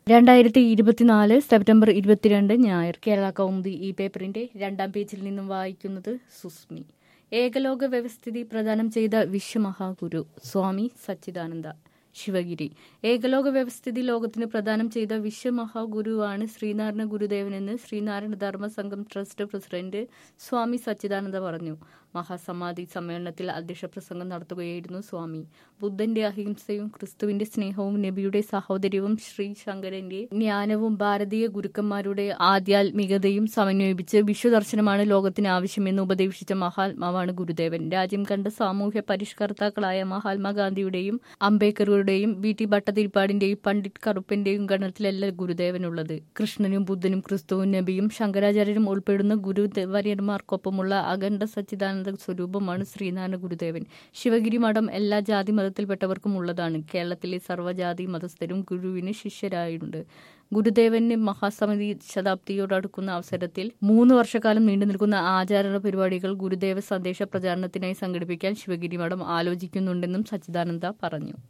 രണ്ടായിരത്തി ഇരുപത്തിനാല് സെപ്റ്റംബർ ഇരുപത്തിരണ്ട് ഞായർ കേരള കൗമുദി ഈ പേപ്പറിന്റെ രണ്ടാം പേജിൽ നിന്നും വായിക്കുന്നത് സുസ്മി ഏകലോക വ്യവസ്ഥിതി പ്രദാനം ചെയ്ത വിശ്വമഹാഗുരു സ്വാമി സച്ചിദാനന്ദ ശിവഗിരി ഏകലോക വ്യവസ്ഥിതി ലോകത്തിന് പ്രദാനം ചെയ്ത വിശ്വമഹാഗുരുവാണ് ശ്രീനാരായണ ഗുരുദേവനെന്ന് ശ്രീനാരായണ ധർമ്മ സംഘം ട്രസ്റ്റ് പ്രസിഡന്റ് സ്വാമി സച്ചിദാനന്ദ പറഞ്ഞു മഹാസമാധി സമ്മേളനത്തിൽ അധ്യക്ഷ പ്രസംഗം നടത്തുകയായിരുന്നു സ്വാമി ബുദ്ധന്റെ അഹിംസയും ക്രിസ്തുവിന്റെ സ്നേഹവും നബിയുടെ സഹോദര്യവും ശ്രീ ശങ്കരന്റെ ജ്ഞാനവും ഭാരതീയ ഗുരുക്കന്മാരുടെ ആധ്യാത്മികതയും സമന്വയിപ്പിച്ച് വിശ്വദർശനമാണ് ലോകത്തിന് ആവശ്യമെന്ന് ഉപദേശിച്ച മഹാത്മാവാണ് ഗുരുദേവൻ രാജ്യം കണ്ട സാമൂഹ്യ പരിഷ്കർത്താക്കളായ മഹാത്മാഗാന്ധിയുടെയും അംബേദ്കറുടെയും വി ടി ഭട്ടതിരിപ്പാടിന്റെയും പണ്ഡിറ്റ് കറുപ്പന്റെയും ഗണത്തിലല്ല ഗുരുദേവനുള്ളത് കൃഷ്ണനും ബുദ്ധനും ക്രിസ്തുവും നബിയും ശങ്കരാചാര്യരും ഉൾപ്പെടുന്ന ഗുരുവര്യന്മാർക്കൊപ്പമുള്ള അഖണ്ഡ സച്ചിദാനന്ദ സ്വരൂപമാണ് ശ്രീനാരായണ ഗുരുദേവൻ ശിവഗിരി മഠം എല്ലാ ജാതി മതത്തിൽപ്പെട്ടവർക്കും ഉള്ളതാണ് കേരളത്തിലെ സർവ്വജാതി മതസ്ഥരും ഗുരുവിന് ശിഷ്യരായിട്ടുണ്ട് ഗുരുദേവന്റെ മഹാസമിതി ശതാബ്ദിയോടടുക്കുന്ന അവസരത്തിൽ മൂന്ന് വർഷക്കാലം നീണ്ടു നിൽക്കുന്ന ആചാര പരിപാടികൾ ഗുരുദേവ സന്ദേശ പ്രചാരണത്തിനായി സംഘടിപ്പിക്കാൻ ശിവഗിരി മഠം ആലോചിക്കുന്നുണ്ടെന്നും സച്ചിദാനന്ദ പറഞ്ഞു